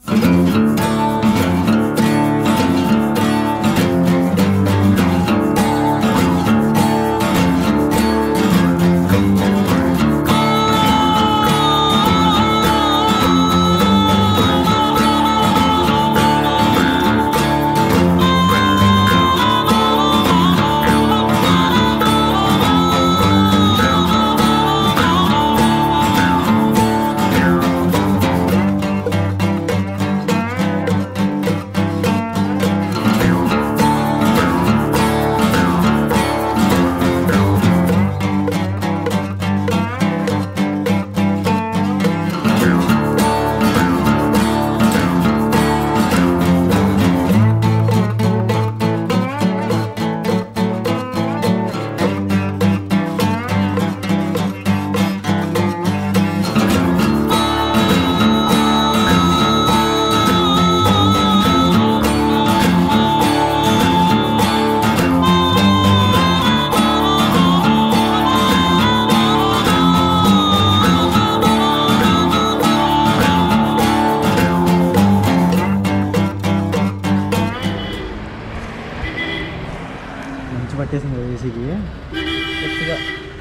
మంచి పట్టేసింది ఏసీకి గట్టిగా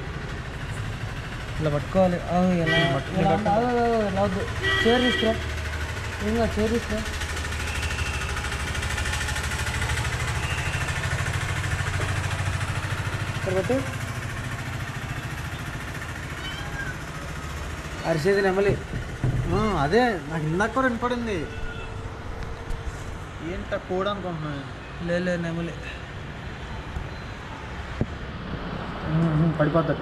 ఇలా పట్టుకోవాలి ఆ, ఎలా ఎలా అంటే, ఆ, ఆ, ఆ, ఇలా వద్దు చైర్ తీసుకురా ఇంకా చైర్ తీసుకురా ఇక్కడ పెట్టు అరిసేది నెమలి ఆ, అదే నాకు ఇందాక కూడా వినపడింది ఏంట కూడా అనుకుంటున్నాను లే లే నెమలి పడిపోతాడు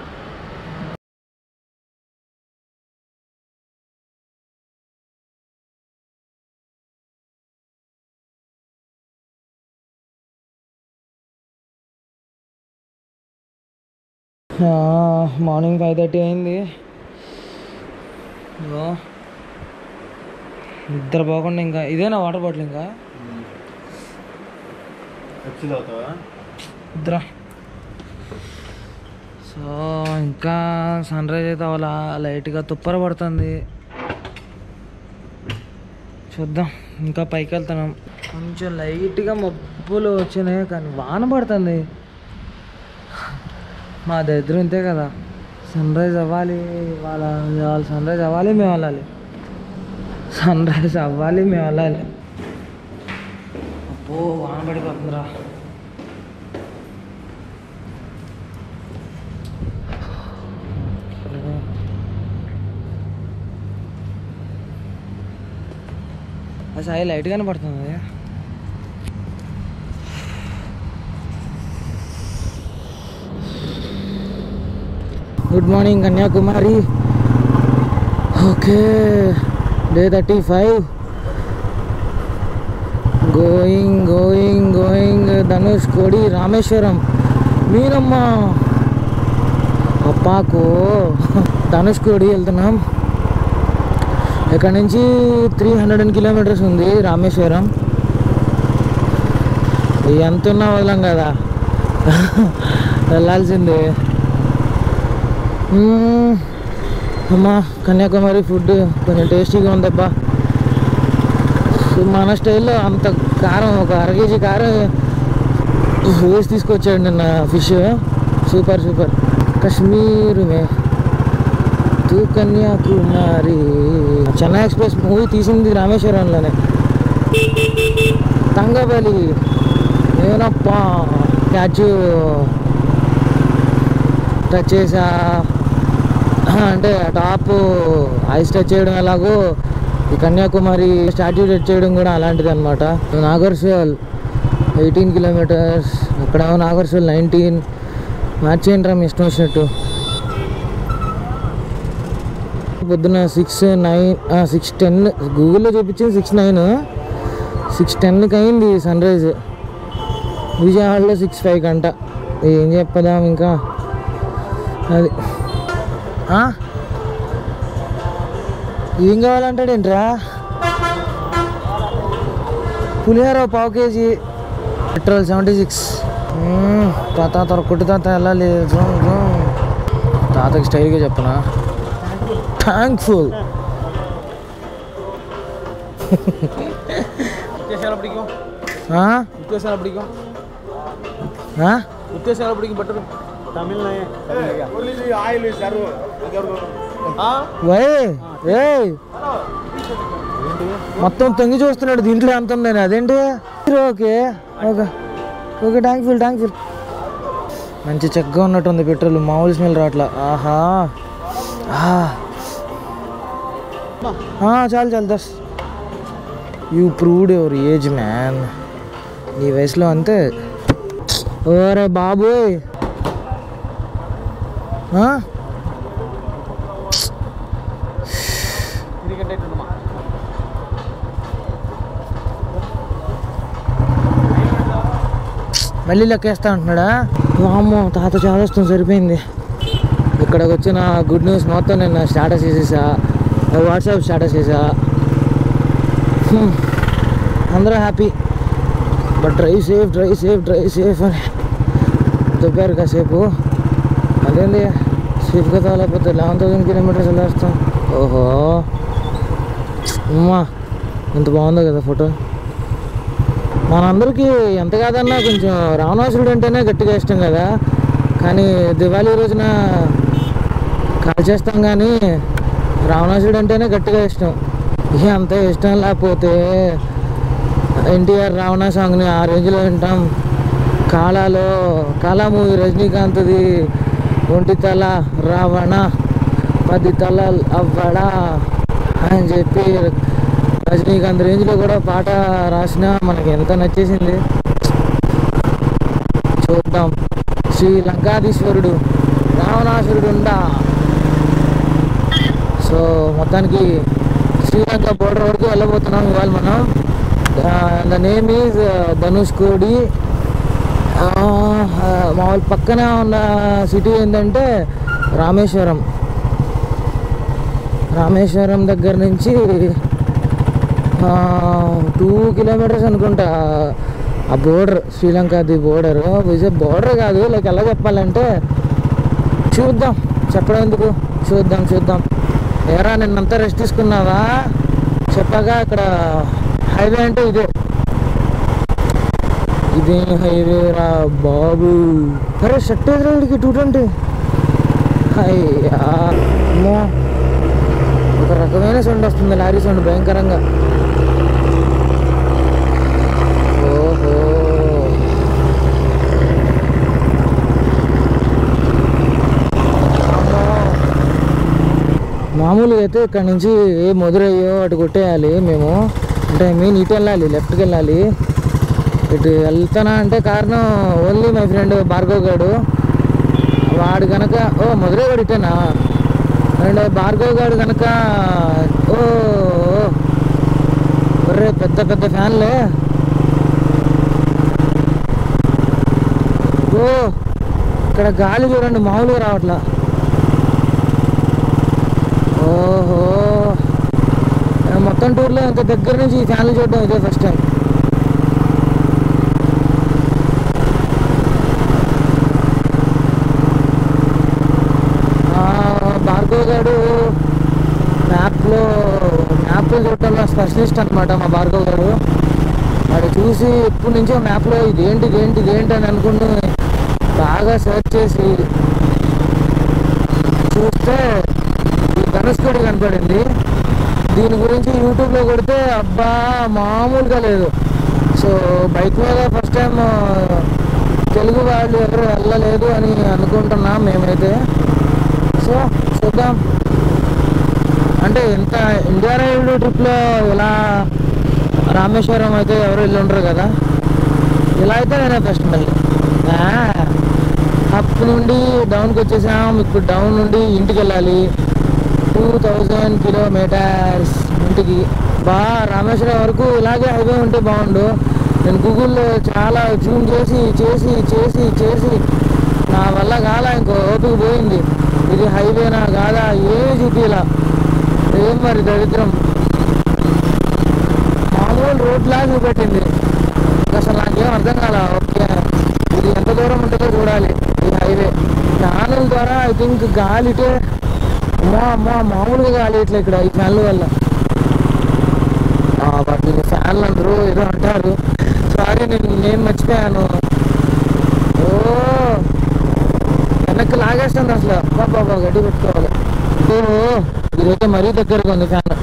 మార్నింగ్ ఫైవ్ థర్టీ అయింది ఇగో నిద్ర పోకుండా ఇంకా ఇదేనా వాటర్ బాటిల్ ఇంకా వచ్చి అవుతావా నిద్ర సో ఇంకా సన్ రైజ్ అయితే అవ్వాలా లైట్గా తుప్పర పడుతుంది చూద్దాం ఇంకా పైకి వెళ్తున్నాం కొంచెం లైట్గా మబ్బులు వచ్చినాయి కానీ వాన పడుతుంది మా దగ్గర ఇంతే కదా సన్ రైజ్ అవ్వాలి వాళ్ళ వాళ్ళు సన్ రైజ్ అవ్వాలి మేము వెళ్ళాలి సన్ రైజ్ అవ్వాలి మేము వెళ్ళాలి అబ్బో వాన పడిపోతుందిరా ఆ సాయి లైట్గానే పడుతుంది good morning Kanyakumari okay day thirty five going going going Dhanushkodi Rameswaram మీరమ్మ అప్పాకు Dhanush కోడి వెళ్తున్నాం ఇక్కడ నుంచి త్రీ హండ్రెడ్ కిలోమీటర్స్ ఉంది రామేశ్వరం ఎంత ఉన్నా వదలం కదా వెళ్ళాల్సిందే మ్మ్. అమ్మా కన్యాకుమారి ఫుడ్ కొంచెం టేస్టీగా ఉందబ్బా మన స్టైల్లో అంత కారం ఒక అర కేజీ కారం వేసి తీసుకొచ్చాడు నిన్న ఫిష్ సూపర్ సూపర్ కశ్మీర్ మే తూ కన్యాకుమారి చెన్నై ఎక్స్ప్రెస్ మూవీ తీసింది రామేశ్వరంలోనే తంగబలి నేనప్పా క్యాచ్ టచ్ చేసా అంటే టాప్ ఐస్ టచ్ చేయడం ఎలాగో ఈ కన్యాకుమారి స్టాట్యూ టచ్ చేయడం కూడా అలాంటిది అనమాట నాగర్సోల్ ఎయిటీన్ కిలోమీటర్స్ ఇక్కడ నాగర్సోల్ నైన్టీన్ మార్చేయండి మీ ఇష్టం వచ్చినట్టు పొద్దున సిక్స్ నైన్ సిక్స్ టెన్ గూగుల్లో చూపించింది సిక్స్ నైన్ సిక్స్ టెన్కి అయింది సన్ రైజ్ విజయవాడలో సిక్స్ ఫైవ్ కంట ఏం చెప్పదాం ఇంకా అది ఆ? ఏం కావాలంటాడు ఏంట్రా పులిహోర పావు కేజీ పెట్రోల్ సెవెంటీ సిక్స్ తాత తొరకొట్టు తాత వెళ్ళాలి జూమ్ జూమ్ తాతకి స్టైల్గా చెప్పనా థ్యాంక్ఫుల్ உத்தேசால பிடிக்கும் ఆ? உத்தேசால பிடிக்கும் ఆ? உத்தேசால பிடிக்கும் பட்டர் தமிழ் ஆயில் சார் వై ఏయ్ మొత్తం తొంగి చూస్తున్నాడు దీంట్లో ఎంత ఉందని అదేంటి okay okay okay tank fill tank fill మంచి చెక్కగా ఉన్నట్టుంది పెట్రోల్ మామూలు స్మెల్ రావట్లా ఆహా ఆ. ఆ, చాలు చాలు thus you proved your age man నీ వయసులో అంతే ఓరే బాబోయ్ ఆ? இதுக்கிட்டே இருக்கணுமா మళ్ళీ లెక్కేస్తా అంటున్నాడా వామ్మో తాత చాదస్తం సరిపోయింది ఇక్కడికి వచ్చిన గుడ్ న్యూస్ మొత్తం నేను స్టాటస్ చేసేసా వాట్సాప్ స్టాటస్ చేసా హ్మ్. అందరూ happy but drive safe drive safe drive safe అని దొబ్బారు కాసేపు అదేంది సేఫ్గా తాగలేకపోతే లెవెన్ థౌసండ్ కిలోమీటర్స్ వెళ్ళేస్తాం ఓహో అమ్మా ఎంత బాగుందో కదా ఫోటో మనందరికీ ఎంత కాదన్నా కొంచెం రావణాసురుడు అంటేనే గట్టిగా ఇష్టం కదా కానీ దివాళీ రోజున కాల్చేస్తాం కానీ రావణాసురుడు అంటేనే గట్టిగా ఇష్టం ఇక అంత ఇష్టం లేకపోతే ఎన్టీఆర్ రావణ సాంగ్ని ఆ రేంజ్లో వింటాం కాలాలో కాలా మూవీ రజనీకాంత్ది ఒంటి తల రావణ పది తలలు అవ్వడా అని చెప్పి రజనీకాంత్ రేంజ్లో కూడా పాట రాసిన మనకి ఎంత నచ్చేసింది చూద్దాం శ్రీ లంకాధీశ్వరుడు రావణాసురుడు ఉండా సో మొత్తానికి శ్రీలంక బోర్డర్ వరకు వెళ్ళబోతున్నాం ఇవాళ మనం ద నేమ్ ఈజ్ ధనుష్ కోడి ఆ, ఆ, మామూలు పక్కన ఉన్న సిటీ ఏంటంటే రామేశ్వరం రామేశ్వరం దగ్గర నుంచి టూ కిలోమీటర్స్ అనుకుంటా ఆ బోర్డర్ శ్రీలంకది బోర్డర్ విజయ్ బోర్డర్ కాదు లైక్ ఎలా చెప్పాలంటే చూద్దాం చెప్పడం ఎందుకు చూద్దాం చూద్దాం ఏరా నిన్నంతా రెస్ట్ తీసుకున్నావా చెప్పగా ఇక్కడ హైవే అంటే ఇదే ఇదే హైవే రా బాబు అరే షర్ట్ ఎదురుడికి టూ ట్వంటీ అయ్యా అమ్మో ఒక రకమైన సౌండ్ వస్తుంది లారీ సౌండ్ భయంకరంగా ఓహో మామూలుగా అయితే ఇక్కడ నుంచి ఏ మధురయ్యో అటు కొట్టేయాలి మేము అంటే మెయిన్ ఇటు వెళ్ళాలి లెఫ్ట్కి వెళ్ళాలి ఇటు వెళ్తానా అంటే కారణం ఓన్లీ మై ఫ్రెండ్ భార్గవ్ గాడు వాడు కనుక ఓ మధురై గాడు ఇటేనా అండ్ భార్గవ్ గాడు కనుక ఓ ఒరే పెద్ద పెద్ద ఫ్యాన్లే ఓ ఇక్కడ గాలి చూడండి మామూలుగా రావట్లా ఓహో ఆ మొత్తం టూర్లో ఇంత దగ్గర నుంచి ఈ ఫ్యాన్లు చూడడం ఇదే ఫస్ట్ టైం భార్గవ్ గారు మ్యాప్లో మ్యాప్లో చూడటంలో స్పెషలిస్ట్ అనమాట మా భార్గవ్ గారు వాడు చూసి ఎప్పటి నుంచో మ్యాప్లో ఇదేంటి ఇదేంటి ఇదేంటి అని అనుకుంటూ బాగా సెర్చ్ చేసి చూస్తే ఈ ధనుష్కోడి కనపడింది దీని గురించి యూట్యూబ్లో కొడితే అబ్బా మామూలుగా లేదు సో బైక్ మీద ఫస్ట్ టైం తెలుగు వాళ్ళు ఎవరు వెళ్ళలేదు అని అనుకుంటున్నాం మేమైతే సో చూద్దాం అంటే ఇంత ఇండియా రైడ్ ట్రిప్లో ఇలా రామేశ్వరం అయితే ఎవరు వెళ్ళి ఉండరు కదా ఇలా అయితే నేనే ఫస్ట్ మళ్ళీ అప్ నుండి డౌన్కి వచ్చేసాం ఇప్పుడు డౌన్ నుండి ఇంటికి వెళ్ళాలి టూ థౌజండ్ కిలోమీటర్స్ ఇంటికి బా రామేశ్వరం వరకు ఇలాగే హైవే ఉంటే బాగుండు నేను గూగుల్లో చాలా జూమ్ చేసి చేసి చేసి చేసి నా వల్ల కాల ఇంకో ఓపిక పోయింది ఇది హైవేనా కాదా ఏమీ చూపిలా ఏం మరి దరిద్రం మామూలు రోడ్లా చూపెట్టింది అసలు నాకేం అర్థం కాల ఓకే ఇది ఎంత దూరం ఉంటుందో చూడాలి ఈ హైవే ఫ్యానుల ద్వారా ఐ థింక్ గాలిటే అమ్మా అమ్మా మామూలుగా గాలి ఇట్లా ఇక్కడ ఈ ఫ్యాన్ల వల్ల ఆ, వాటిని ఫ్యాన్లు అందరూ ఏదో అంటారు సారీ నేను నేను మర్చిపోయాను ఓ వెనక్కి లాగేస్తుంది అసలు బాబా గడ్డి పెట్టుకోవాలి ఓ ఇదైతే మరీ దగ్గరగా ఉంది ఫ్యాన్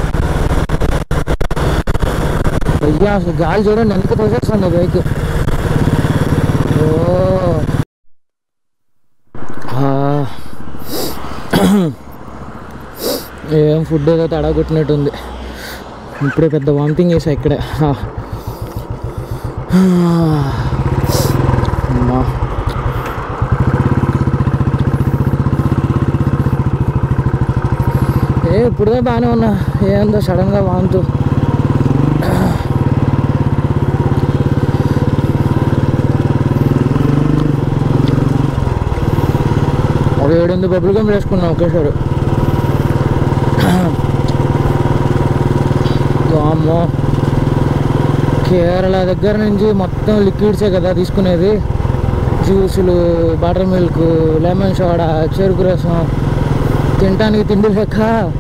అయ్యా అసలు గాలి చూడండి ఎంత తోసేస్తుంది బైక్ ఓ ఆ. ఏం ఫుడ్ ఏదో తడా కొట్టినట్టుంది ఇప్పుడే పెద్ద వామిటింగ్ చేసా ఇక్కడే ఆ. అమ్మా ఏ ఇప్పుడుదా బాగానే ఉన్నా ఏందో సడన్గా వాంతు ఒక ఏడెనిమిది బబ్బులు గమ్ వేసుకున్నాం ఒకేసారి వామ్మో కేరళ దగ్గర నుంచి మొత్తం లిక్విడ్సే కదా తీసుకునేది జ్యూసులు బటర్ మిల్క్ లెమన్ సోడా చెరుకు రసం తినటానికి తిండి లెక్క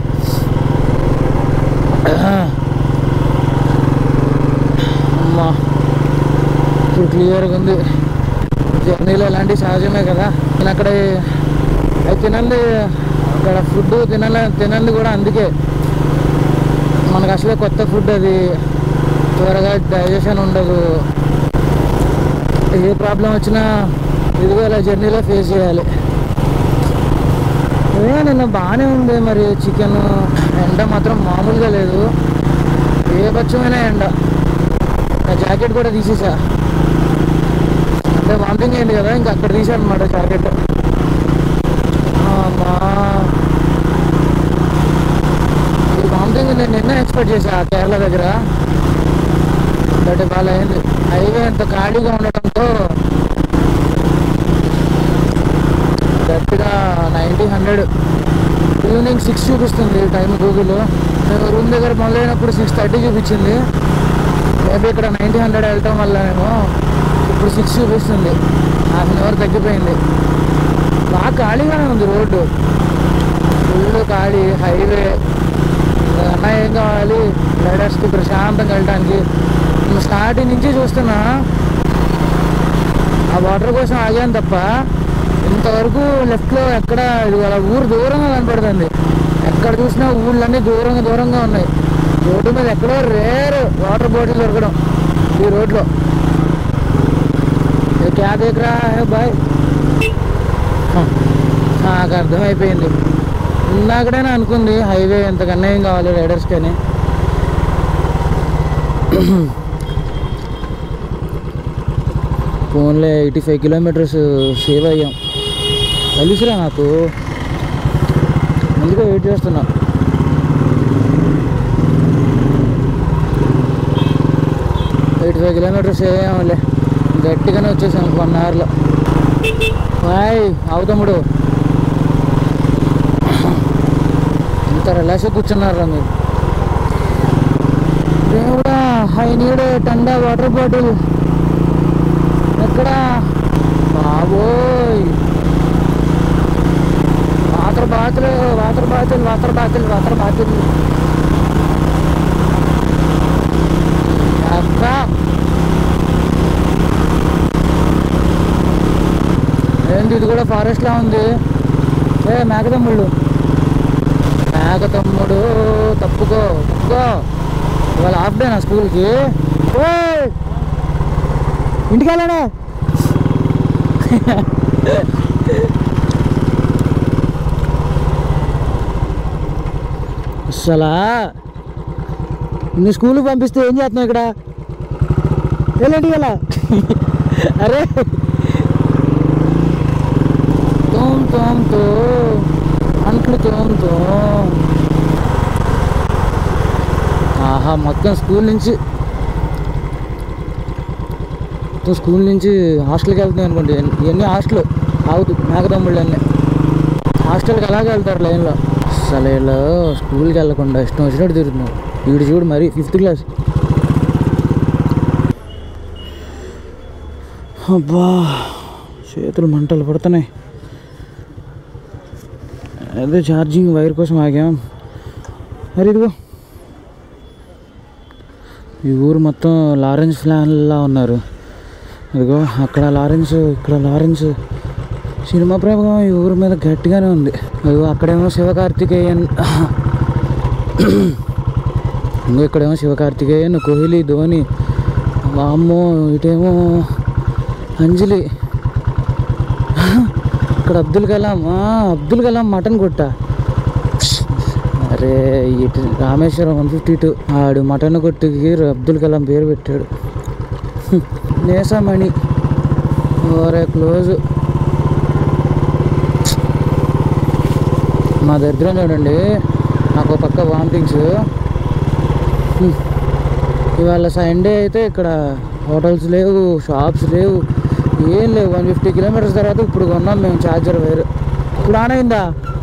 అమ్మా ఇప్పుడు క్లియర్గా ఉంది జర్నీలో ఇలాంటివి సహజమే కదా నేను అక్కడ అది తినండి అక్కడ ఫుడ్ తినాలి తినండి కూడా అందుకే మనకు అసలే కొత్త ఫుడ్ అది త్వరగా డైజెషన్ ఉండదు ఏ ప్రాబ్లం వచ్చినా ఇదిగో ఇలా జర్నీలో ఫేస్ చేయాలి ఏ నిన్న బాగానే ఉంది మరి చికెన్ ఎండ మాత్రం మామూలుగా లేదు ఏ పచ్చమైన ఎండ నా జాకెట్ కూడా తీసేసా అంటే వామిటింగ్ అయింది కదా ఇంకా అక్కడ తీసాను అనమాట జాకెట్ అమ్మా ఈ వామిటింగ్ నేను నిన్న ఎక్స్పెక్ట్ చేసా కేరళ దగ్గర బట్ ఇవాళ అయింది హైవే అంత ఖాళీగా ఉండటంతో గట్టిగా నైంటీ హండ్రెడ్ ఈవినింగ్ సిక్స్ చూపిస్తుంది టైం గూగుల్ నేను రూమ్ దగ్గర మొదలైనప్పుడు సిక్స్ థర్టీ చూపించింది మేబీ ఇక్కడ నైంటీ హండ్రెడ్ వెళ్ళటం వల్లనేమో ఇప్పుడు సిక్స్ చూపిస్తుంది హాఫ్ అన్ అవర్ తగ్గిపోయింది బాగా ఖాళీగానే ఉంది రోడ్డు ఫుల్ ఖాళీ హైవే అన్న ఏం కావాలి రైడర్స్కి ప్రశాంతంగా వెళ్ళడానికి నేను స్టార్టింగ్ నుంచి చూస్తున్నా ఆ వాటర్ కోసం ఆగాను తప్ప ఇంతవరకు లెఫ్ట్లో ఎక్కడ ఇది అలా ఊరు దూరంగా కనపడుతుంది ఎక్కడ చూసినా ఊళ్ళన్నీ దూరంగా దూరంగా ఉన్నాయి రోడ్డు మీద ఎక్కడో రేరు వాటర్ బాటిల్ దొరకడం ఈ రోడ్లో ये क्या देख रहा है भाई हाँ, నాకు అర్థమైపోయింది ఇందాకడైనా అనుకుంది హైవే ఎంతకన్నా ఏం కావాలి రైడర్స్ కానీ ఫోన్లే ఎయిటీ ఫైవ్ కిలోమీటర్స్ సేవ్ అయ్యాం తెలుసురా నాకు అందుకే వెయిట్ చేస్తున్నా ఎయిటీ ఫైవ్ కిలోమీటర్స్ సేవ్ అయ్యాంలే గట్టిగానే వచ్చేసాం వన్ అవర్లో హాయ్ అవు తమ్ముడు ఇంత రిలాక్స్ కూర్చున్నారా మీరు దేవుడా ఐ నీడ్ టెండా వాటర్ బాటిల్ ఎక్కడ బాబోయ్ water bottle water bottle water bottle water bottle అక్క ఏంటి ఇది కూడా ఫారెస్ట్ లా ఉంది ఏ మేకతమ్ముళ్ళు మేకతమ్ముడు తప్పుకో తప్పుకో ఇవాళ హాఫ్ డేనా స్కూల్కి ఓయ్! ఇంటికి వెళ్ళాడా అసలా నీ స్కూల్కి పంపిస్తే ఏం చేస్తున్నావు ఇక్కడ వెళ్ళండి ఇలా అరే తోమ్ తోమ్ తో అంట్లు తోమ్ తో ఆహా మొత్తం స్కూల్ నుంచి మొత్తం స్కూల్ నుంచి హాస్టల్కి వెళ్తున్నాయి అనుకోండి ఇవన్నీ హాస్టల్ ఆగుతు మేకతమ్ముళ్ళు అన్నీ హాస్టల్కి అలాగే వెళ్తారు లైన్లో అసలు వీళ్ళు స్కూల్కి వెళ్ళకుండా ఇష్టం వచ్చినట్టు తిరుగుతున్నారు వీడు చూడు మరి ఫిఫ్త్ క్లాస్ అబ్బా చేతులు మంటలు పడుతున్నాయి అదే ఛార్జింగ్ వైర్ కోసం ఆగాం మరి ఇదిగో ఈ ఊరు మొత్తం లారెన్స్ ఫ్లాన్లా ఉన్నారు అదిగో అక్కడ లారెన్స్ ఇక్కడ లారెన్స్ సినిమా ప్రభావం ఈ ఊరు మీద గట్టిగానే ఉంది అదిగో అక్కడేమో శివకార్తికేయన్ ఇంకో ఇక్కడేమో శివకార్తికేయన్ కోహ్లీ ధోని వామ్మో ఇటేమో అంజలి ఇక్కడ అబ్దుల్ కలాం ఆ, అబ్దుల్ కలాం మటన్ కొట్ట అరే ఇటు రామేశ్వరం వన్ ఫిఫ్టీ టూ ఆడు మటన్ కొట్టుకి అబ్దుల్ కలాం పేరు పెట్టాడు నేసమణి ఓరే క్లోజ్ మా దగ్గర చూడండి నాకు ఒక పక్క వామిటింగ్స్ ఇవాళ సండే అయితే ఇక్కడ హోటల్స్ లేవు షాప్స్ లేవు ఏం లేవు వన్ ఫిఫ్టీ కిలోమీటర్స్ తర్వాత ఇప్పుడు కొన్నాం మేము ఛార్జర్ వైర్ ఇప్పుడు ఆన్ అయిందా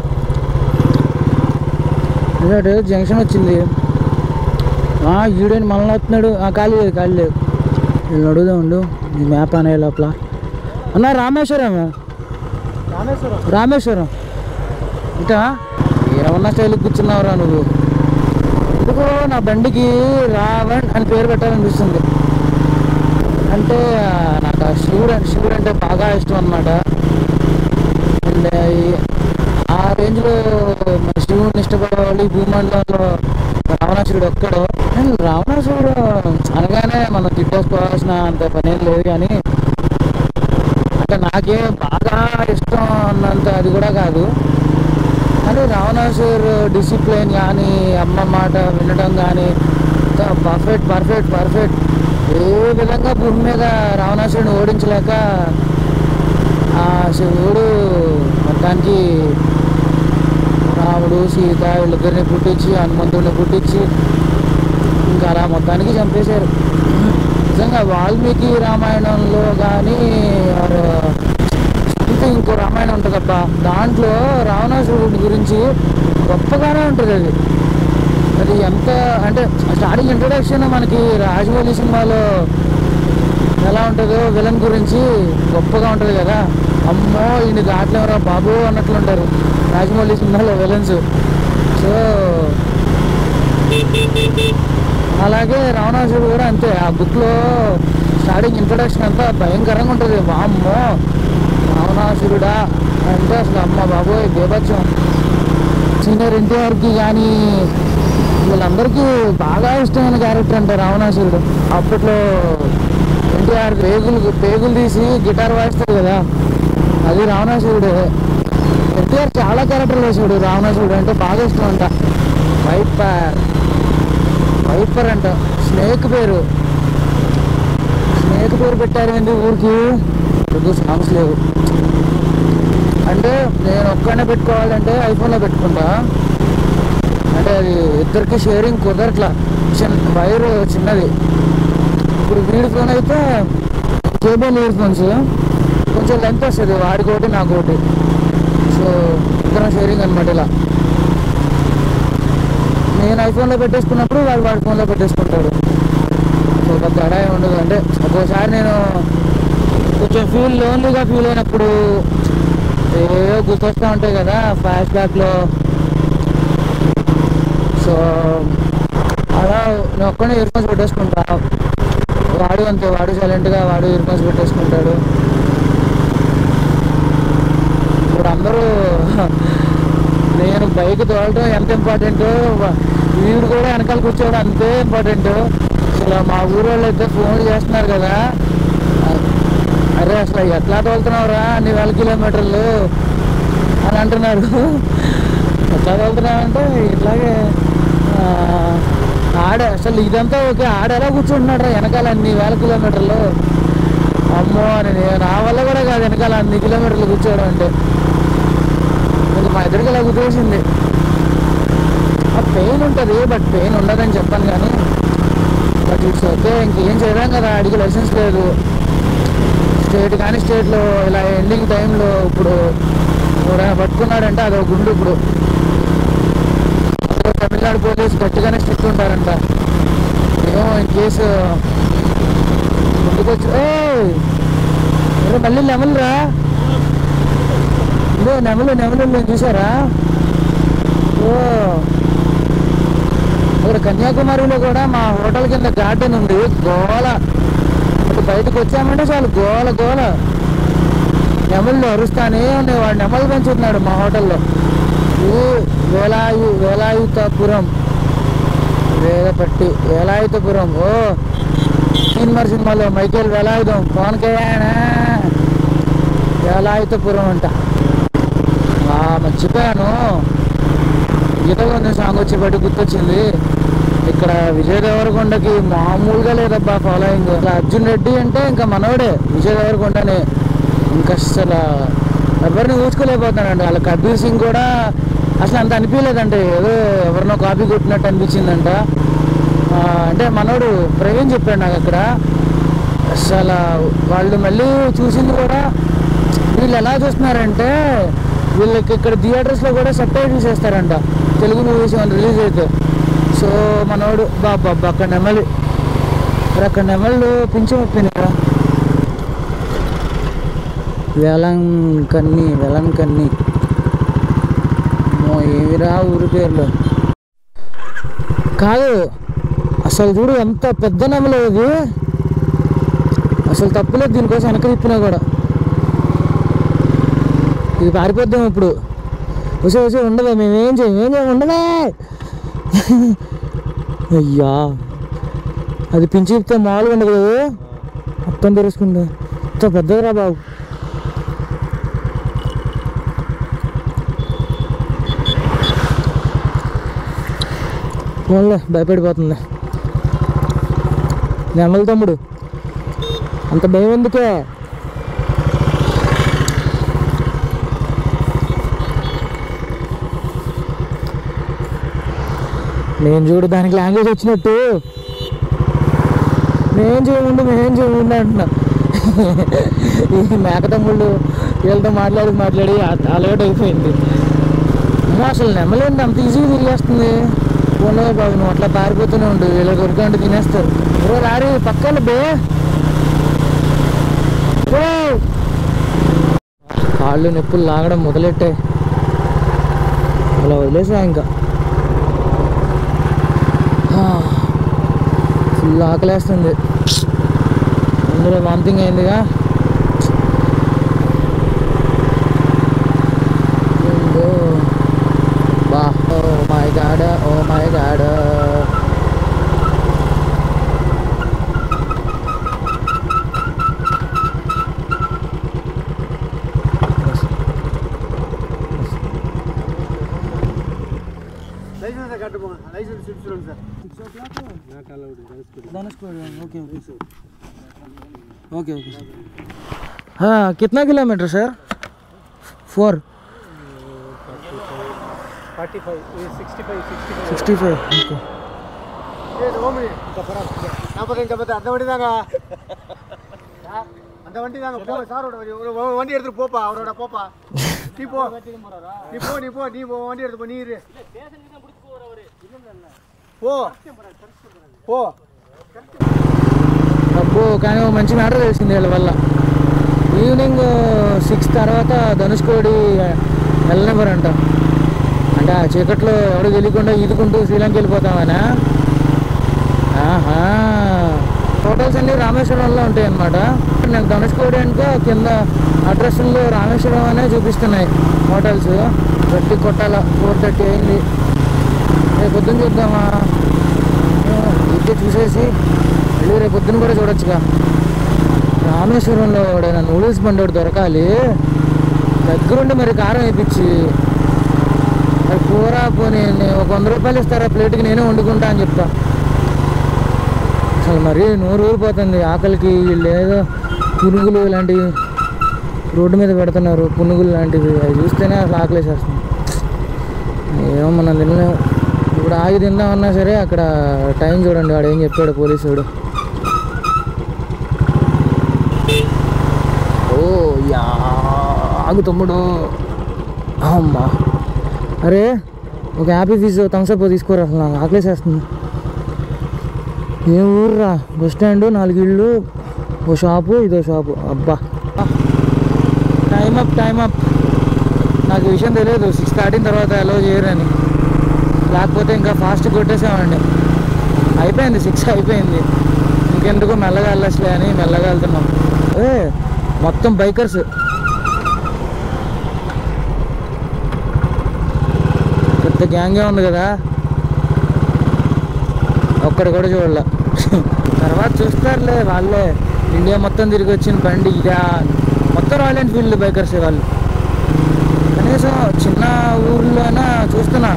ఇదే జంక్షన్ వచ్చింది ఆ, ఈడేని మనల్ని వస్తున్నాడు ఆ, ఖాళీ లేదు ఖాళీ లేదు వీళ్ళు అడుగుదా ఉండు నీ మ్యాప్ అనే లోపల అన్న రామేశ్వరం రామేశ్వరం రామేశ్వరం ఇటా ఏమన్నా స్టైల్ కూర్చున్నావురా నువ్వు ఎందుకో నా బండికి రావణ్ అని పేరు పెట్టాలనిపిస్తుంది అంటే ఆ, నాకు ఆ శివుడు అంటే శివుడు అంటే బాగా ఇష్టం అనమాట అండ్ ఈ- ఆ రేంజ్లో మన శివుడిని ఇష్టపడే వాళ్ళు ఈ భూమండలంలో రావణాసురుడు ఒక్కడు నేను రావణాసురుడు అనగానే మనం తిట్టేసుకోవాల్సిన అంత పనేం లేదు కానీ అంటే నాకే బాగా ఇష్టం అన్నంత అది కూడా కాదు కానీ రావణాసుర్ డిసిప్లిన్ కానీ అమ్మ మాట వినడం కానీ పర్ఫెక్ట్ పర్ఫెక్ట్ పర్ఫెక్ట్ ఏ విధంగా భూమి మీద రావణాసురుని ఓడించలేక ఆ శివుడు మొత్తానికి రాముడు సీత వీళ్ళిద్దరిని పుట్టించి హనుమంతుడిని పుట్టించి ఇంకా అలా మొత్తానికి చంపేశారు నిజంగా వాల్మీకి రామాయణంలో కానీ ఇంకా ఇంకో రామాయణం ఉంటుంది అబ్బా దాంట్లో రావణాసురుడి గురించి గొప్పగానే ఉంటుంది అది అది ఎంత అంటే స్టార్టింగ్ ఇంట్రొడక్షన్ మనకి రాజమౌళి సినిమాలో ఎలా ఉంటుందో విలన్ గురించి గొప్పగా ఉంటుంది కదా అమ్మో ఈయన దాంట్లో ఎవరా బాబు అన్నట్లు ఉంటారు రాజమౌళి సినిమాలో విలన్స్ సో అలాగే రావణాసురుడు కూడా అంతే ఆ బుక్లో స్టార్టింగ్ ఇంట్రొడక్షన్ అంతా భయంకరంగా ఉంటుంది వామ్మో రావణాసురుడా అంటే అసలు అమ్మ బాబోయ్ బేబత్సం సీనియర్ ఎన్టీఆర్కి కానీ వీళ్ళందరికీ బాగా ఇష్టమైన క్యారెక్టర్ అంటే రావణాసురుడు అప్పట్లో ఎన్టీఆర్ పేగులు పేగులు తీసి గిటార్ వాయిస్తాడు కదా అది రావణాసురుడే ఎన్టీఆర్ చాలా క్యారెక్టర్లు వేసాడు రావణాసురుడు అంటే బాగా ఇష్టం అంట వైపర్ వైపర్ అంట స్నేక్ పేరు స్నేక్ పేరు పెట్టారు ఏంటి ఊరికి ఇప్పుడు సాంగ్స్ లేవు అంటే నేను ఒక్కనే పెట్టుకోవాలంటే ఐఫోన్లో పెట్టుకుంటా అంటే అది ఇద్దరికి షేరింగ్ కుదరట్లా చిన్న వైర్ చిన్నది ఇప్పుడు వీడి ఫోన్ అయితే కేబుల్ ఇయర్ ఫోన్స్ కొంచెం లెంత్ వస్తుంది వాడికి ఒకటి నాకు ఒకటి సో ఇద్దరం షేరింగ్ అనమాట ఇలా నేను ఐఫోన్లో పెట్టేసుకున్నప్పుడు వాడు వాడి ఫోన్లో పెట్టేసుకుంటాడు సో పెద్ద తేడా ఏమి ఉండదు అంటే ఒక్కోసారి నేను కొంచెం ఫీల్ లోన్లీగా ఫీల్ అయినప్పుడు ఏవో గుర్తొస్తూ ఉంటాయి కదా ఫ్లాష్ బ్యాక్లో సో అలా నేను ఒక్కనే ఇయర్ ఫోన్స్ పెట్టేసుకుంటా వాడు అంతే వాడు సైలెంట్గా వాడు ఇయర్ ఫోన్స్ పెట్టేసుకుంటాడు ఇప్పుడు అందరూ నేను బైక్ తోలటం ఎంత ఇంపార్టెంట్ వీడు కూడా వెనకాల కూర్చోవడం అంతే ఇంపార్టెంట్ అసలు మా ఊరు వాళ్ళు అయితే ఫోన్ చేస్తున్నారు కదా అరే అసలు ఎట్లా తోలుతున్నావురా అన్ని వేల కిలోమీటర్లు అని అంటున్నారు ఎట్లా తోలుతున్నావు అంటే ఇట్లాగే ఆ, ఆడే అసలు ఇదంతా ఓకే ఆడ ఎలా కూర్చుంటున్నాడు వెనకాల అన్ని వేల కిలోమీటర్లు అమ్మో అని నేను నా వల్ల కూడా కాదు వెనకాల అన్ని కిలోమీటర్లు కూర్చోవడం అంటే ఇంకా మా ఇద్దరికి ఇలా కుదిరేసింది ఆ పెయిన్ ఉంటుంది బట్ పెయిన్ ఉండదని చెప్పాను కానీ బట్ ఇట్స్ ఓకే ఇంకేం చేయలేం కదా అడిగి లైసెన్స్ లేదు స్టేట్ కానీ స్టేట్లో ఇలా ఎండింగ్ టైంలో ఇప్పుడు ఎవరైనా పట్టుకున్నాడంటే అదొక గుండు ఇప్పుడు అందులో తమిళనాడు పోలీసు గట్టిగానే స్ట్రిక్ట్ ఉంటారంట ఏమో ఇన్ కేసు ముందుకొచ్చి ఏయ్! ఎవరో మళ్ళీ లెమన్ రా ఇదే నెమలు నెమలు నేను చూసారా ఓ ఇక్కడ కన్యాకుమారిలో కూడా మా హోటల్ కింద గార్డెన్ ఉంది గోల అటు బయటకు వచ్చామంటే చాలు గోల గోల నెమళ్ళు అరుస్తానే ఉన్నాయి వాడు నెమలు పెంచుతున్నాడు మా హోటల్లో ఈ వేలాయు వేలాయుతపురం వేదపట్టి వేలాయుతపురం ఓ సినిమర్ సినిమాలో మైకేల్ వేలాయుధం పవన్ కళ్యాణ్ వేలాయుతపురం అంట ఆ, మర్చిపోయాను గీతలో ఉంది సాంగ్ వచ్చేపటి గుర్తొచ్చింది ఇక్కడ విజయ్ దేవరకొండకి మామూలుగా లేదబ్బా ఫాలోయింగ్ అసలు అర్జున్ రెడ్డి అంటే ఇంకా మనోడే విజయ్ దేవరకొండనే ఇంకా అసలు ఎవరిని ఊచుకోలేకపోతానండి వాళ్ళ కబీర్ సింగ్ కూడా అసలు అంత అనిపించలేదంటే ఏదో ఎవరినో కాపీ కొట్టినట్టు అనిపించిందంట ఆ, అంటే మనోడు ప్రవీణ్ చెప్పాడు నాకు అక్కడ అసలు వాళ్ళు మళ్ళీ చూసింది కూడా వీళ్ళు ఎలా చూస్తున్నారంటే వీళ్ళకి ఇక్కడ థియేటర్స్లో కూడా సబ్టైటిల్స్ వేస్తారంట తెలుగు మూవీస్ రిలీజ్ అయితే సో మనోడు బాబా అక్కడ నెమలి మరి అక్కడ నెమళ్ళు పింఛం ఒప్పింది కదా వేలం కన్ని వేలం కన్ని అమ్మో, ఏమిరా ఊరి పేర్లు కాదు అసలు చూడు ఎంత పెద్ద నెమలు ఇది అసలు తప్పులేదు దీనికోసం వెనక తిప్పినా కూడా ఇది పారిపోద్దాం ఇప్పుడు వచ్చే వచ్చే ఉండదా మేమేం చేయం ఏం చేయం ఉండదా అయ్యా అది పించి ఇస్తే మామూలుగా ఉండదు కదా మొత్తం తెరుచుకుంటా ఇంత పెద్దదిరా బాబు ఫోన్లో భయపడిపోతుంది నెమలి తమ్ముడు అంత భయం ఎందుకే నేను చూడు దానికి లాంగ్వేజ్ వచ్చినట్టు మేం చేయముండు మేం చేయముండు అంటున్నా ఈ మేక తమ్ముళ్ళు వీళ్ళతో మాట్లాడి మాట్లాడి అలవాటు అయిపోయింది అమ్మో, అసలు నెమ్మలేండి అంత ఈజీగా తిరిగేస్తుంది పోలే బాబు నువ్వు అట్లా పారిపోతూనే ఉండు వీళ్ళ దొరికా అంటే తినేస్తారు ఓ రారి పక్కన బే ఓ! కాళ్ళు నొప్పులు లాగడం మొదలెట్టాయి అలా వదిలేసా ఇంకా ఫుల్ ఆకలేస్తుంది అందులో వామిటింగ్ అయిందిగా ఏందో. బా oh my God oh my God licence కట్టుకో licence insurance sir okay okay okay हाँ कितना kilometre sir four forty five sixty five sixty five sixty five okay ఓమి ఇంకా పరా నాపద ఇంకా పెద్ద அந்த வண்டி தாங்க அந்த வண்டி தாங்க போ சாரோட வண்டி ஒரு ஒரு வண்டி எடுத்துட்டு போப்பா அவரோட போப்பா நீ போ நீ போ நீ போ நீ போ வண்டி எடுத்து போ நீ இரு పో పో అబ్బో కానీ ఓ మంచి మ్యాటర్ తెలిసింది వీళ్ళ వల్ల ఈవినింగ్ సిక్స్ తర్వాత ధనుష్కోడి వెళ్ళనివ్వరంట అంటే ఆ చీకట్లో ఎవరు తెలియకుండా ఈదుకుంటూ శ్రీలంక వెళ్ళిపోతామనా ఆహా హోటల్స్ అన్ని రామేశ్వరంలో ఉంటాయి అన్నమాట నాకు ధనుష్కోడి అనుకో కింద అడ్రస్లో రామేశ్వరం అనే చూపిస్తున్నాయి హోటల్స్ గట్టి కొట్టాల ఫోర్ థర్టీ అయింది రేపు పొద్దున్న చూద్దామా ఇదే చూసేసి మళ్ళీ రేపు పొద్దున్న కూడా చూడొచ్చుగా రామేశ్వరంలో ఎవడైనా నూడిల్స్ బండి ఒకటి దొరకాలి దగ్గరుండి మరి కారం వేయించి మరి కూర పోనీ నేను ఒక వంద రూపాయలు ఇస్తారా ప్లేట్కి నేనే వండుకుంటా అని చెప్తా అసలు మరీ నూరు ఊరిపోతుంది ఆకలికి వీళ్ళు ఏదో పునుగులు ఇలాంటివి రోడ్డు మీద పెడుతున్నారు పునుగులు లాంటివి అవి చూస్తేనే అసలు ఆకలేసేస్తుంది ఏమో మనం తినలేము ఇప్పుడు ఆగి తిందామన్నా సరే అక్కడ టైం చూడండి వాడు ఏం చెప్పాడు పోలీసుడు ఓ యా ఆగు తమ్ముడు అమ్మా అరే ఒక హ్యాపీ ఫీజ్ థమ్స్అప్ తీసుకోరా అసలు నాకు ఆకలేసేస్తుంది ఏం ఊర్రా బస్ స్టాండ్ నాలుగు ఇళ్ళు ఓ షాపు ఇదో షాపు అబ్బా టైం అప్ టైం అప్ నాకు ఈ విషయం తెలియదు సిక్స్ దాటిన తర్వాత అలో చేయరని లేకపోతే ఇంకా ఫాస్ట్ కొట్టేసామండి అయిపోయింది సిక్స్ అయిపోయింది ఇంకెందుకు మెల్లగా వెళ్ళచ్చులే అని మెల్లగా వెళ్తున్నాం ఏ మొత్తం బైకర్స్ పెద్ద గ్యాంగే ఉంది కదా ఒక్కడు కూడా చూడలే తర్వాత చూస్తారులే వాళ్ళే ఇండియా మొత్తం తిరిగి వచ్చిన బండి ఇదా మొత్తం రాయల్ ఎన్ఫీల్డ్ బైకర్స్ వాళ్ళు కనీసం చిన్న ఊర్లోనా చూస్తున్నా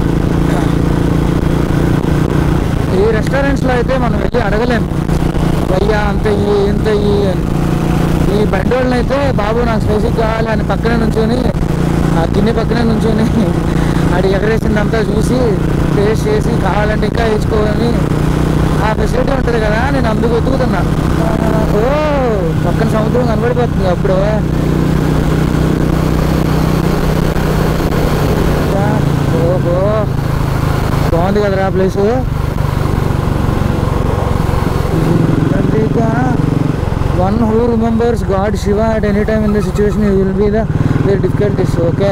ఈ రెస్టారెంట్స్లో అయితే మనం వెళ్ళి అడగలేం అయ్యా అంత ఇయ్యి ఇంత ఇయ్యి అని ఈ బండి వాళ్ళని అయితే బాబు నాకు స్పైసీ కావాలి అని పక్కనే నుంచొని ఆ గిన్నె పక్కనే నుంచొని ఆడి ఎగరేసిందంతా చూసి టేస్ట్ చేసి కావాలంటే ఇంకా వేసుకోవాలని ఆ ఫెసిలిటీ ఉంటుంది కదా నేను అందుకు వెతుకుతున్నా ఓ పక్కన సముద్రం కనబడిపోతుంది అప్పుడే ఓహో బాగుంది కదరా place one who remembers God Shiva at any time in the situation you will be the very difficulties okay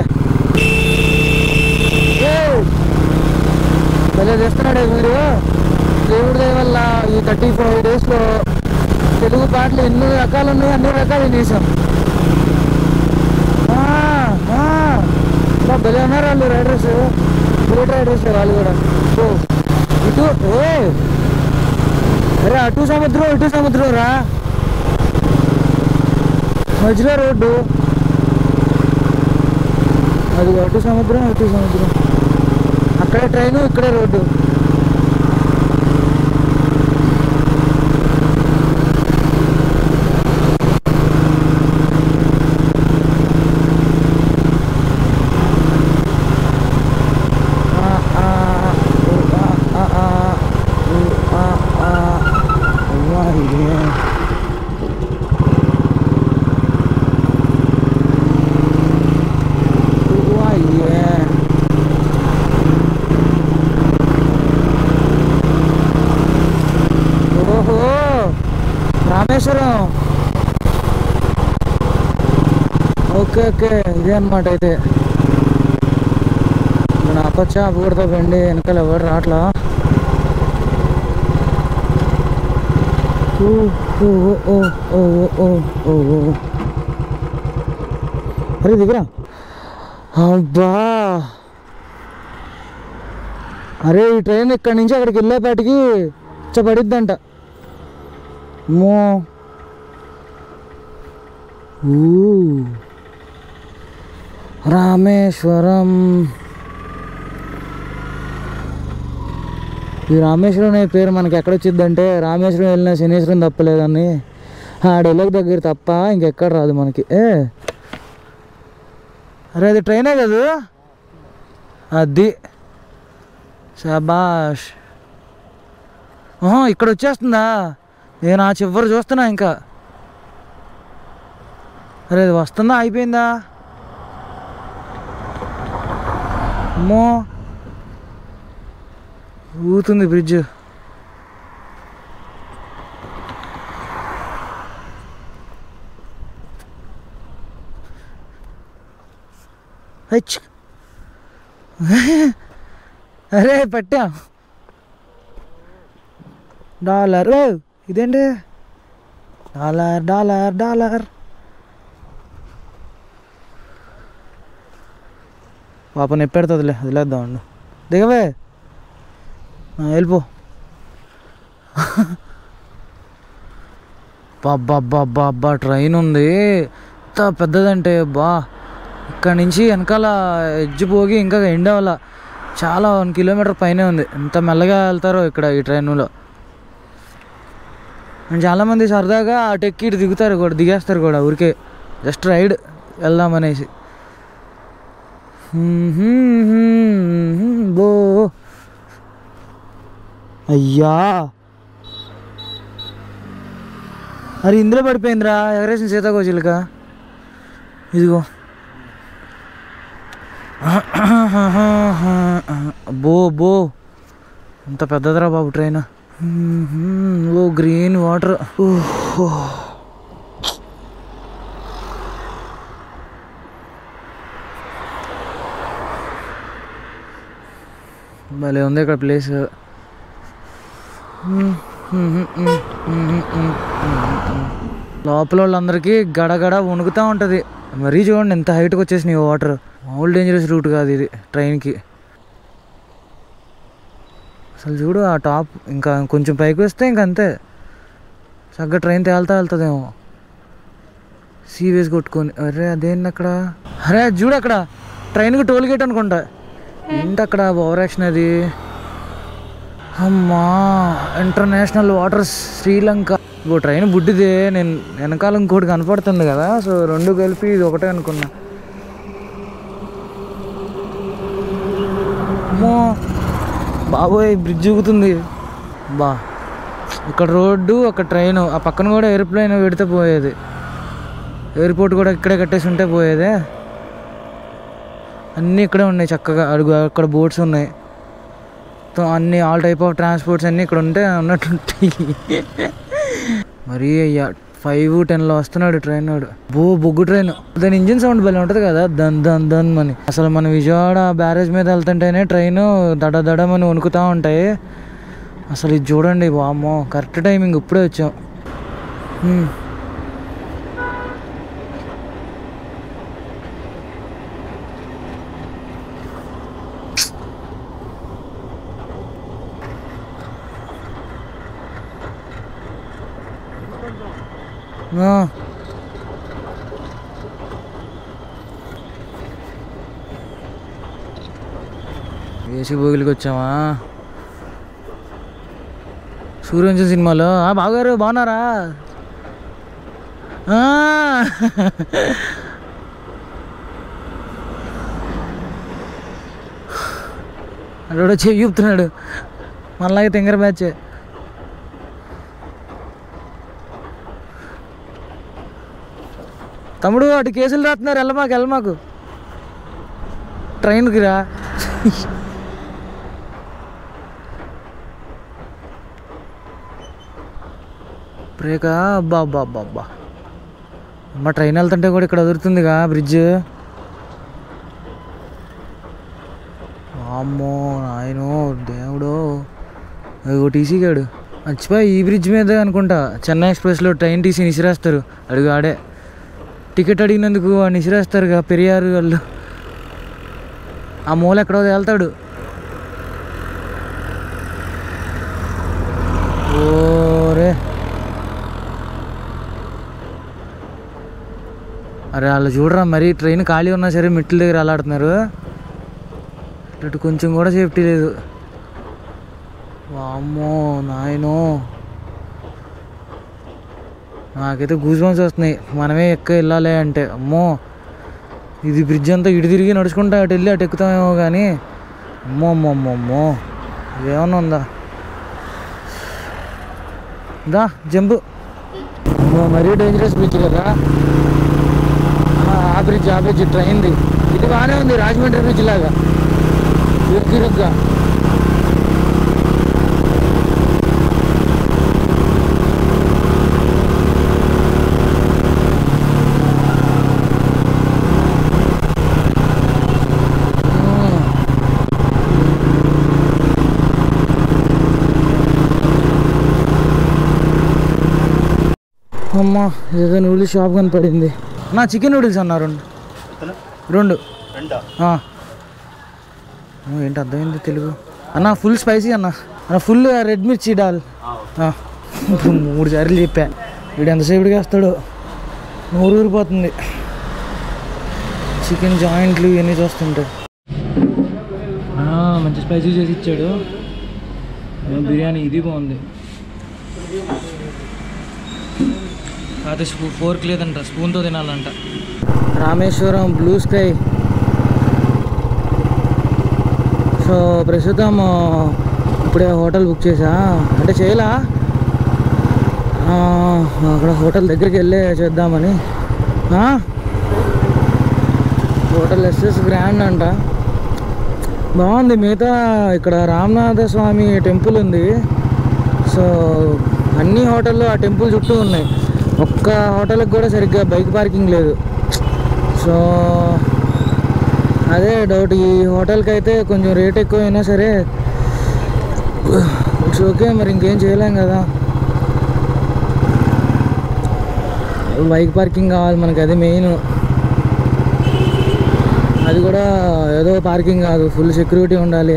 భలే చేస్తున్నాడే మీరు దేవుడి దయ వల్ల ఈ థర్టీ ఫైవ్ డేస్లో తెలుగు పాటలు ఎన్ని రకాలు ఉన్నాయి అన్ని రకాలు వినేసాం ఆ, ఆ, ఇలా భలే ఉన్నారు వాళ్ళు రైడర్స్ గ్రేట్ రైడర్స్ వాళ్ళు కూడా ఓ, ఇటు ఏ అరే అటు సముద్రం ఇటు సముద్రం రా మధ్యలో రోడ్డు అది అటు సముద్రం ఇటు సముద్రం అక్కడే ట్రైను ఇక్కడే రోడ్డు ఆ, ఆ, ఊ, ఆ, ఆ, ఆ, ఊ, ఆ, ఆ, ఉవ్వా, ఇదే. ఉవ్వా, ఇదే. ఓహో రామేశ్వరం ఓకే ఓకే ఇదే అనమాట అయితే మన అప్పచ్చా అప్పుడు బండి వెనకాల ఎవరు రావట్లా ఓ ఓ ఓ ఓ ఓ ఓ ఓ అరే దిగరా అబ్బా అరే ఈ ట్రైన్ ఇక్కడి నుంచి అక్కడికి వెళ్ళేపాటికి పడిద్దంట మో ఊ రామేశ్వరం ఈ రామేశ్వరం అనే పేరు మనకి ఎక్కడ వచ్చిందంటే రామేశ్వరం వెళ్ళిన శనీశ్వరం తప్పలేదని ఆ డెలకు దగ్గర తప్ప ఇంకెక్కడ రాదు మనకి ఏ అరే అది ట్రైనే కదా అది శబాష్ ఓహో ఇక్కడ వచ్చేస్తుందా నేను ఆ చివరి చూస్తున్నా ఇంకా అరే అది వస్తుందా అయిపోయిందా అమ్మో ఊతుంది బ్రిడ్జ్ హెచ్ అరే పట్టా డాలర్ ఓ, ఇదేంటి డాలర్ డాలర్ డాలర్ పాప నెప్పెడుతుందిలే వదిలేద్దామండి దిగవే ఆ, వెళ్ళిపో బాబ్బా ట్రైన్ ఉంది ఎంత పెద్దదంటే బా ఇక్కడ నుంచి వెనకాల ఎడ్జ్ పోగి ఇంకా ఎండ వల్ల చాలా వన్ కిలోమీటర్ పైనే ఉంది ఎంత మెల్లగా వెళ్తారో ఇక్కడ ఈ ట్రైన్లో అండ్ చాలామంది సరదాగా అటు ఎక్కి ఇటు దిగుతారు కూడా దిగేస్తారు కూడా ఊరికే జస్ట్ రైడ్ వెళ్దామనేసి బో అయ్యా అరే ఇందులో పడిపోయిందిరా ఎగరేసిన సీతాకోచిలుక ఇదిగో బో బో ఎంత పెద్దదిరా బాబు ట్రైన్ ఓ గ్రీన్ వాటర్ భలే ఉంది ఇక్కడ ప్లేస్ లోపల వాళ్ళందరికీ గడగడ వణుకుతూ ఉంటుంది మరీ చూడండి ఎంత హైట్కి వచ్చేసినాయి వాటర్ మామూలు డేంజరస్ రూట్ కాదు ఇది ట్రైన్కి అసలు చూడు ఆ టాప్ ఇంకా కొంచెం పైకి వస్తే ఇంక అంతే చక్కగా ట్రైన్ తేలుతా వెళ్తుందేమో సీవేస్ కొట్టుకొని అరే అదేంటి అక్కడ అరే అది చూడు అక్కడ ట్రైన్కి టోల్ గేట్ అనుకుంటా ఏంటి అక్కడ ఓవర్ యాక్షన్ అది అమ్మా ఇంటర్నేషనల్ వాటర్స్ శ్రీలంక ఓ ట్రైన్ బుడ్డిదే నేను వెనకాల ఇంకోటి కనపడుతుంది కదా సో రెండు కలిపి ఇది ఒకటే అనుకున్నా అమ్మో బాబోయ్ బ్రిడ్జ్ ఊగుతుంది బా ఇక్కడ రోడ్డు అక్కడ ట్రైన్ ఆ పక్కన కూడా ఎయిర్ప్లేన్ పెడితే పోయేది ఎయిర్పోర్ట్ కూడా ఇక్కడే కట్టేసి ఉంటే పోయేదే అన్నీ ఇక్కడే ఉన్నాయి చక్కగా అడుగు అక్కడ బోట్స్ ఉన్నాయి మొత్తం అన్ని ఆల్ టైప్ ఆఫ్ ట్రాన్స్పోర్ట్స్ అన్నీ ఇక్కడ ఉంటే ఉన్నట్టుంటాయి మరి అయ్యా ఫైవ్ టెన్లో వస్తున్నాడు ట్రైన్ వాడు బో బొగ్గు ట్రైన్ దాని ఇంజిన్ సౌండ్ భలే ఉంటుంది కదా దన్ దన్ దన్ అని అసలు మన విజయవాడ బ్యారేజ్ మీద వెళ్తుంటేనే ట్రైన్ దడ దడమని వణుకుతూ ఉంటాయి అసలు ఇది చూడండి వామ్మో కరెక్ట్ టైమింగ్ ఇప్పుడే వచ్చాం హ్మ్. ఆ. ఏసీ భోగిలికి వచ్చామా సూర్యవంశం సినిమాలో ఆ బాగారు బాగున్నారా ఆ. అడోడో చెయ్యి చూపుతున్నాడు మనలాగే తింగర బ్యాచ్ తమ్ముడు అటు కేసులు రాస్తున్నారు వెళ్ళమాకు వెళ్ళమాకు ట్రైన్కి రా బ్రేకా అబ్బా అబ్బా అబ్బా అబ్బా అమ్మ ట్రైన్ వెళ్తుంటే కూడా ఇక్కడ వదులుతుందిగా బ్రిడ్జ్ అమ్మో నాయనో దేవుడు ఓ టీసీ గాడు మర్చిపోయి ఈ బ్రిడ్జ్ మీద అనుకుంటా చెన్నై ఎక్స్ప్రెస్లో ట్రైన్ టీసీ నిసిరేస్తారు అడుగు ఆడే టికెట్ అడిగినందుకు వాడిని నిసిరేస్తారుగా పెరియారు వాళ్ళు ఆ మూల ఎక్కడో వెళ్తాడు ఓరే అరే వాళ్ళు చూడరా మరి ట్రైన్ ఖాళీ ఉన్నా సరే మెట్ల దగ్గర అలాడుతున్నారు ఇటు కొంచెం కూడా సేఫ్టీ లేదు వామ్మో నాయనో నాకైతే గూజ్ బంప్స్ వస్తున్నాయి మనమే ఎక్క వెళ్ళాలి అంటే అమ్మో ఇది బ్రిడ్జ్ అంతా ఇటు తిరిగి నడుచుకుంటా అటు వెళ్ళి అటు ఎక్కుతామేమో కానీ అమ్మో అమ్మో అమ్మో అమ్మో ఏమన్నా ఉందా దా జంపు అమ్మో, మరీ డేంజరస్ బ్రిడ్జ్ కదా ఆ, ఆ బ్రిడ్జ్ ఆ బ్రిడ్జ్ ట్రైన్ది ఇది బాగానే ఉంది రాజమండ్రి బ్రిడ్జ్ లాగా ఇరుగ్గిరుగ్గా అమ్మా ఏదో నూడిల్స్ షాప్ కనపడింది నా చికెన్ నూడిల్స్ అన్నా రెండు రెండు ఆ. ఓ, ఏంటి అర్థమైంది తెలుగు అన్న ఫుల్ స్పైసీ అన్న అన్న ఫుల్ రెడ్ మిర్చి డాల్ ఆ. మూడు సార్లు చెప్పా వీడు ఎంతసేపుడికి వేస్తాడో నూరు ఊరిపోతుంది చికెన్ జాయింట్లు ఇవన్నీ చూస్తుంటే ఆ, మంచి స్పైసీ చేసి ఇచ్చాడు ఆ, బిర్యానీ ఇది బాగుంది కాదు స్పూ ఫోర్క్ లేదంట స్పూన్తో తినాలంట రామేశ్వరం బ్లూ స్కై సో ప్రస్తుతం ఆ, ఇప్పుడే హోటల్ బుక్ చేసా అంటే చేయలా ఆ, అక్కడ హోటల్ దగ్గరికి వెళ్ళే చేద్దామని ఆ? హోటల్ ఎస్ఎస్ గ్రాండ్ అంట బాగుంది మిగతా ఇక్కడ రామనాథ స్వామి టెంపుల్ ఉంది సో అన్ని హోటల్లో ఆ టెంపుల్ చుట్టూ ఉన్నాయి ఒక్క హోటల్కి కూడా సరిగ్గా బైక్ పార్కింగ్ లేదు సో అదే డౌట్ ఈ హోటల్కి అయితే కొంచెం రేట్ ఎక్కువైనా సరే ఇట్స్ ఓకే మరి ఇంకేం చేయలేం కదా బైక్ పార్కింగ్ కావాలి మనకి అది మెయిన్ అది కూడా ఏదో పార్కింగ్ కాదు ఫుల్ సెక్యూరిటీ ఉండాలి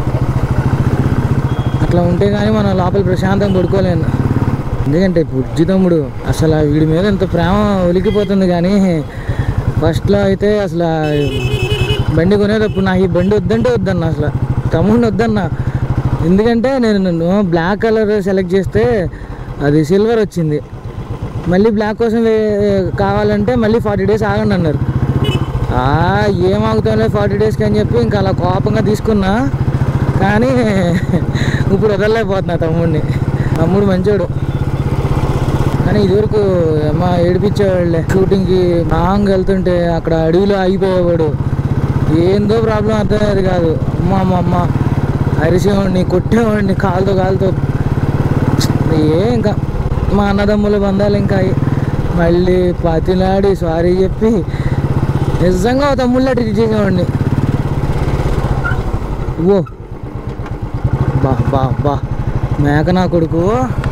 అట్లా ఉంటే కానీ మనం లోపల ప్రశాంతంగా పడుకోలేను ఎందుకంటే బుజ్జి తమ్ముడు అసలు ఆ వీడి మీద ఎంత ప్రేమ ఒలికిపోతుంది కానీ ఫస్ట్లో అయితే అసలు ఆ బండి కొనేటప్పుడు నాకు ఈ బండి వద్దంటే వద్దన్న అసలు తమ్ముడిని వద్దన్న ఎందుకంటే నేను నన్ను బ్లాక్ కలర్ సెలెక్ట్ చేస్తే అది సిల్వర్ వచ్చింది మళ్ళీ బ్లాక్ కోసం వే- కావాలంటే మళ్ళీ ఫార్టీ డేస్ ఆగండి అన్నారు ఆ, ఏం ఆగుతాంలే ఫార్టీ డేస్కి అని చెప్పి ఇంకా అలా కోపంగా తీసుకున్నా కానీ ఇప్పుడు వదలలేకపోతున్నా తమ్ముడిని తమ్ముడు మంచోడు కానీ ఇదివరకు అమ్మ ఏడిపించేవాళ్ళే షూటింగ్కి లాంగ్ వెళ్తుంటే అక్కడ అడవిలో ఆగిపోయేవాడు ఏందో ప్రాబ్లం అర్థమయ్యేది కాదు అమ్మ అమ్మ అమ్మ అరిసేవాడిని కొట్టేవాడిని కాలుతో కాలుతో ఏ ఇంకా మా అన్నదమ్ముల బంధాలు ఇంకా అయి. మళ్ళీ పాతిలాడి సారీ చెప్పి నిజంగా ఓ తమ్ముళ్ళ ట్రీట్ చేసేవాడిని ఓ బా బా బా మేక నా కొడుకు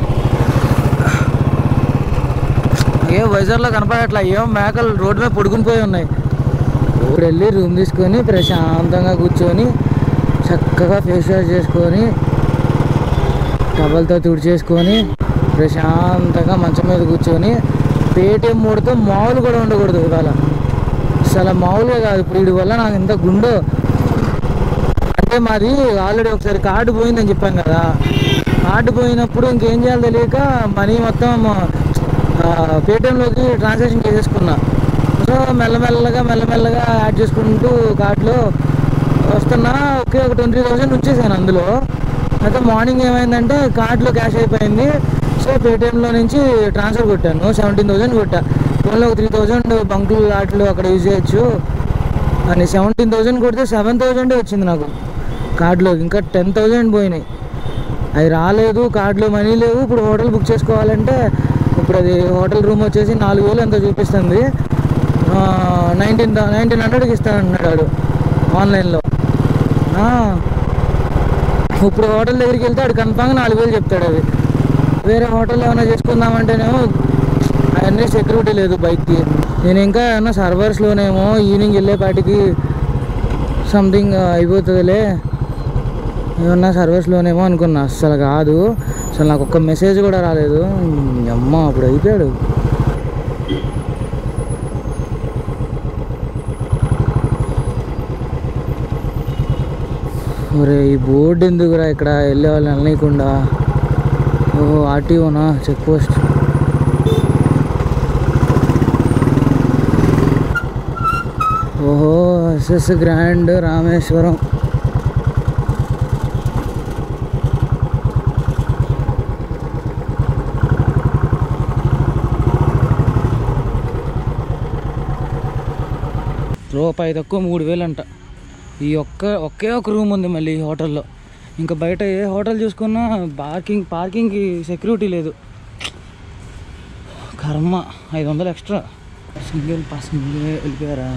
ఏ వైజాగ్లో కనపడట్లా ఏం మేకలు రోడ్డు మీద పడుకుని పోయి ఉన్నాయి ఇప్పుడు వెళ్ళి రూమ్ తీసుకొని ప్రశాంతంగా కూర్చొని చక్కగా ఫేస్ వాష్ చేసుకొని టవల్తో తుడిచేసుకొని ప్రశాంతంగా మంచం మీద కూర్చొని పేటీఎం మూడుతో మామూలు కూడా ఉండకూడదు ఇవాళ అసలు మామూలుగా కాదు ఇప్పుడు వీడి వల్ల నాకు ఎంత గుండో అంటే మాది ఆల్రెడీ ఒకసారి కార్డు పోయిందని చెప్పాను కదా కార్డు పోయినప్పుడు ఇంకేం చేయాలో తెలియక మనీ మొత్తం ఆ, పేటిఎంలోకి ట్రాన్సాక్షన్ చేసేసుకున్నా సో మెల్లమెల్లగా మెల్లమెల్లగా యాడ్ చేసుకుంటూ కార్డులో వస్తున్నా ఒకే ఒక ట్వంటీ థౌసండ్ ఉంచేసాను అందులో అయితే మార్నింగ్ ఏమైందంటే కార్డులో క్యాష్ అయిపోయింది సో పేటిఎంలో నుంచి ట్రాన్స్ఫర్ కొట్టాను సెవెంటీన్ థౌసండ్ కొట్టా ఫోన్లో ఒక త్రీ థౌసండ్ బంకులు ఆటలు అక్కడ యూజ్ చేయొచ్చు అని సెవెంటీన్ థౌసండ్ కొడితే సెవెన్ థౌసండే వచ్చింది నాకు కార్డులో ఇంకా టెన్ థౌసండ్ పోయినాయి అవి రాలేదు కార్డులో మనీ లేవు ఇప్పుడు హోటల్ బుక్ చేసుకోవాలంటే ఇప్పుడు అది హోటల్ రూమ్ వచ్చేసి నాలుగు వేలు ఎంతో చూపిస్తుంది నైన్టీన్ నైన్టీన్ హండ్రెడ్కి ఇస్తానన్నాడు వాడు ఆన్లైన్లో ఆ, ఇప్పుడు హోటల్ దగ్గరికి వెళ్తే వాడు కన్ఫామ్గా నాలుగు వేలు చెప్తాడు అది వేరే హోటల్ ఏమైనా చేసుకుందామంటేనేమో అవన్నీ సెక్యూరిటీ లేదు బైక్కి నేను ఇంకా ఏమన్నా సర్వర్స్లోనేమో ఈవినింగ్ వెళ్ళేపాటికి సంథింగ్ అయిపోతుందిలే ఏమన్నా సర్వీస్లోనేమో అనుకున్నా అస్సలు కాదు అసలు నాకు ఒక్క మెసేజ్ కూడా రాలేదు ఈ అమ్మ అప్పుడు అయిపోయాడు ఒరే ఈ బోర్డు ఎందుకురా ఇక్కడ వెళ్ళే వాళ్ళని వెళ్ళనీయకుండా ఓహో ఆర్టీఓనా చెక్ పోస్ట్ ఓహో ఎస్ఎస్ గ్రాండ్ రామేశ్వరం రూపాయి తక్కువ మూడు వేలు అంట ఈ ఒక్క ఒకే ఒక రూమ్ ఉంది మళ్ళీ ఈ హోటల్లో ఇంకా బయట ఏ హోటల్ చూసుకున్నా పార్కింగ్ పార్కింగ్కి సెక్యూరిటీ లేదు కర్మ ఐదు వందలు ఎక్స్ట్రా సింగిల్ సింగిల్ వెళ్ళిపోయారా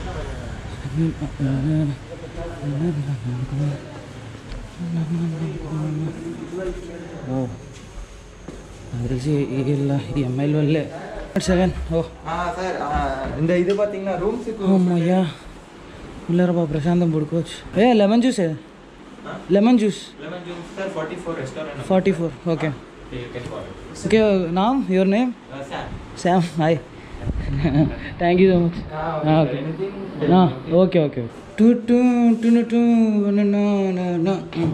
ఓ నాకు తెలిసి వీళ్ళ ఈ ఎమ్మెల్యే వల్లే సెవెన్ ఓ சார் இந்த இது பார்த்தீங்கன்னா ரூம்ஸுக்கு అమ్మయ్యా உள்ளார బా ప్రశాంతం పడుకోవచ్చు ఏ లెమన్ జ్యూసే lemon juice lemon juice sir forty four restaurant forty four okay you can follow okay నామ్ your name sir Sam hi thank you so much okay okay okay two two two two two న న న న.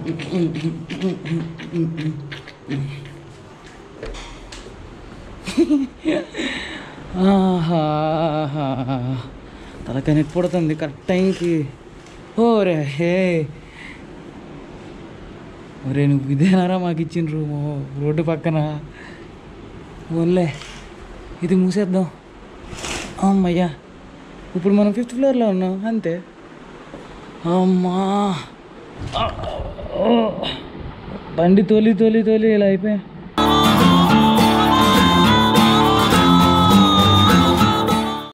ఆహా. తలకాయ నొప్పి పుడుతుంది correct టైంకి ఓరే హే ఒరే నువ్వు ఇదేనారా మాకు ఇచ్చిన రూము రోడ్డు పక్కన ఓన్లే ఇది మూసేద్దాం అమ్మయ్యా ఇప్పుడు మనం ఫిఫ్త్ ఫ్లోర్లో ఉన్నాం అంతే అమ్మా బండి తోలి తోలి తోలి ఇలా అయిపోయా